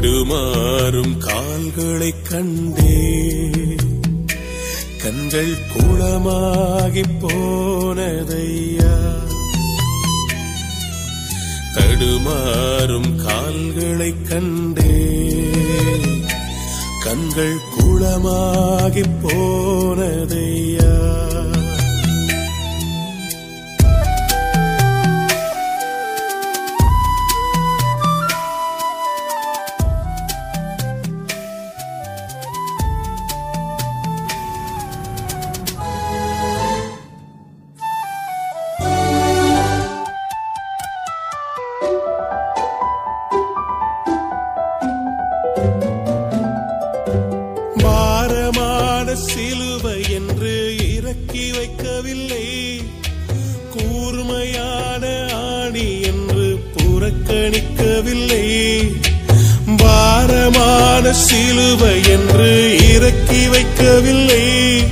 தடுமாறும் கால்களைக் கண்டே கண்கள் குளமாகிப் போனதையா தடுமாறும் கால்களைக் கண்டே கண்கள் குளமாகிப் போனதையா பாரமான சிலுவை என்று இறக்கி வைக்கவில்லை கூர்மையான ஆணி என்று புறக்கணிக்கவில்லை பாரமான சிலுவை என்று இறக்கி வைக்கவில்லை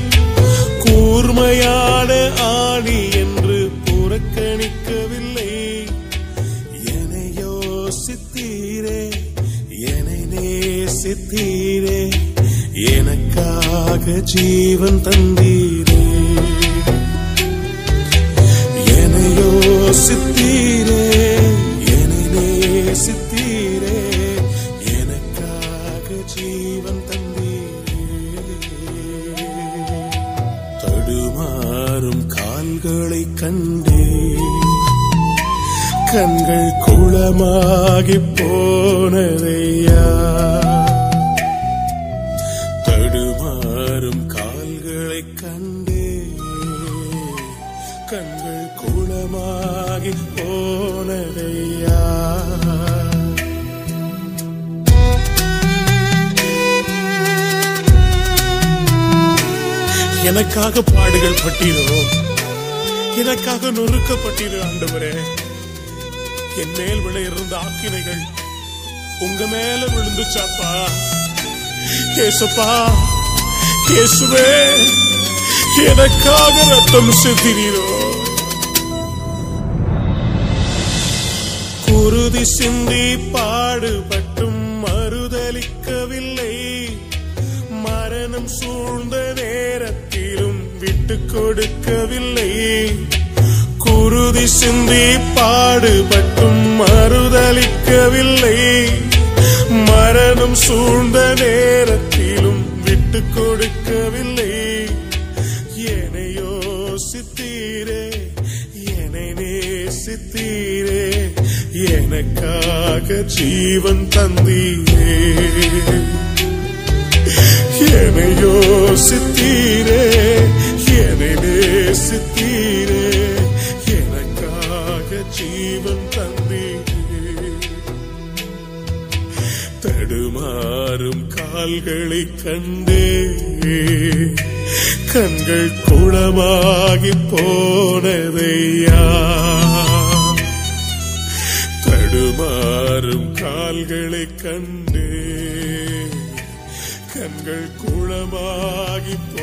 கூர்மையான ஆணி என்று புறக்கணிக்கவில்லை என்னை யோசித்தீரே என்னை நேசித்தீரே எனக்காக ஜீவன் தந்தீரே என்னை யோசித்தீரே என்னை நேசித்தீரே எனக்காக ஜீவன் தந்தீரே தடுமாறும் கால்களை கண்டே கண்கள் குளமாகி போனதையா தடுமாறும் கால்களை கண்டே கண்கள் குளமாகி போனதையா எனக்காக பாடுகள் பட்டீரோ எனக்காக நொறுக்கப்பட்டீரோ ஆண்டவரே என் மேல் விழ இருந்த ஆக்கினைகள் உங்க மேல விழுந்துச்சாப்பா ஏசப்பா இயேசுவே எனக்காக ரத்தம் செத்தினீரோ குருதி சிந்தி பாடுபட்டும் மறுதலிக்கவில்லை மரணம் சூழ்ந்த நேரத்திலும் விட்டு கொடுக்கவில்லை குருதி சிந்தி பாடுபட்டும் மறுதலிக்கவில்லை மரணம் சூழ்ந்த நேரத்திலும் விட்டு கொடுக்கவில்லை என்னை யோசித்தீரே என்னை நேசித்தீரே எனக்காக ஜீவன் தந்தீரே என்னை யோசித்தீரே என்னை நேசித்தீரே எனக்காக ஜீவன் தந்தீரே தடுமாறும் கால்களை கண்டே கண்கள் குளமாகி போனதையா தடுமாறும் கால்களை கண்டே கண்கள் குளமாகி